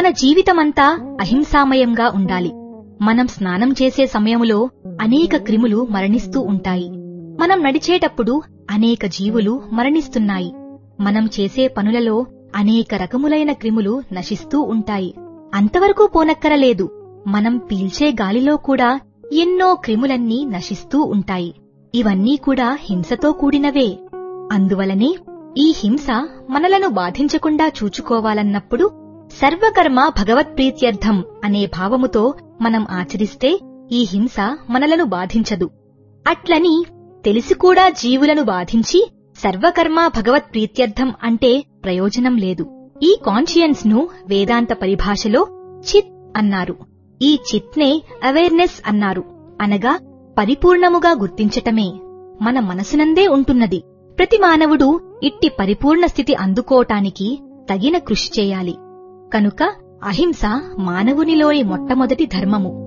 మన జీవితమంతా అహింసామయంగా ఉండాలి మనం స్నానం చేసే సమయములో అనేక క్రిములు మరణిస్తూ ఉంటాయి మనం నడిచేటప్పుడు అనేక జీవులు మరణిస్తున్నాయి మనం చేసే పనులలో అనేక రకములైన క్రిములు నశిస్తూ ఉంటాయి అంతవరకు పోనక్కరలేదు మనం పీల్చే గాలిలో కూడా ఎన్నో క్రిములన్నీ నశిస్తూ ఉంటాయి ఇవన్నీ కూడా హింసతో కూడినవే అందువలనే ఈ హింస మనలను బాధించకుండా చూచుకోవాలన్నప్పుడు సర్వకర్మ భగవత్ప్రీత్యర్థం అనే భావముతో మనం ఆచరిస్తే ఈ హింస మనలను బాధించదు అట్లని తెలిసి కూడా జీవులను బాధించి సర్వకర్మ భగవత్ప్రీత్యర్థం అంటే ప్రయోజనం లేదు ఈ కాన్షియన్స్ ను వేదాంత పరిభాషలో చిత్ అన్నారు ఈ చిత్నే అవేర్నెస్ అన్నారు అనగా పరిపూర్ణముగా గుర్తించటమే మన మనసునందే ఉంటున్నది ప్రతి మానవుడు ఇట్టి పరిపూర్ణ స్థితి అందుకోటానికి తగిన కృషి చేయాలి కనుక అహింస మానవునిలోని మొట్టమొదటి ధర్మము